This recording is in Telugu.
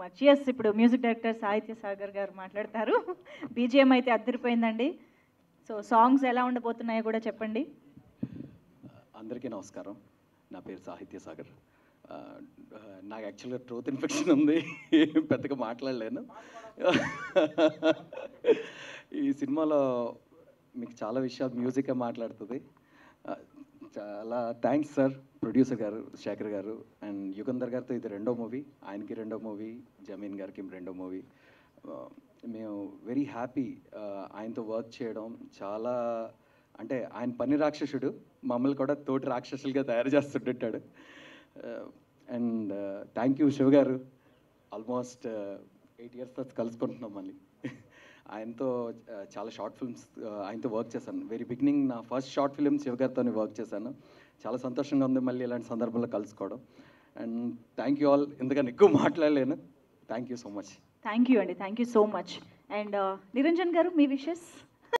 మచ్ ఎస్ ఇప్పుడు మ్యూజిక్ డైరెక్టర్ సాహిత్య సాగర్ గారు మాట్లాడతారు బీజిఎం అయితే అద్దరిపోయిందండి సో సాంగ్స్ ఎలా ఉండబోతున్నాయో కూడా చెప్పండి అందరికీ నమస్కారం నా పేరు సాహిత్య సాగర్ ఆ, ఆ, నాకు యాక్చువల్గా ట్రోత్ ఇన్ఫెక్షన్ ఉంది ఏం పెద్దగా మాట్లాడలేను ఈ సినిమాలో మీకు చాలా విషయాలు మ్యూజికే మాట్లాడుతుంది ఆ, చాలా థ్యాంక్స్ సార్ ప్రొడ్యూసర్ గారు శేఖర్ గారు అండ్ యుగంధర్ గారితో ఇది రెండో మూవీ ఆయనకి రెండో మూవీ జమీన్ గారికి రెండో మూవీ మేము వెరీ హ్యాపీ ఆయనతో వర్క్ చేయడం చాలా అంటే ఆయన పని రాక్షసుడు మమ్మల్ని కూడా తోటి రాక్షసులుగా తయారు చేస్తుంటాడు అండ్ థ్యాంక్ యూ శివ గారు ఆల్మోస్ట్ ఎయిట్ ఇయర్స్ తర్వాత కలుసుకుంటున్నాం మళ్ళీ ఆయనతో uh, చాలా షార్ట్ ఫిల్మ్స్ ఆయనతో వర్క్ చేశాను వెరీ బిగినింగ్ నా ఫస్ట్ షార్ట్ ఫిల్మ్ శివ గారితో వర్క్ చేశాను చాలా సంతోషంగా ఉంది మళ్ళీ ఇలాంటి సందర్భంలో కలుసుకోవడం అండ్ థ్యాంక్ యూ ఆల్ ఎందుకని ఎక్కువ మాట్లాడలేను thank you so much thank you అండి thank you so much and Niranjan garu మీ విషెస్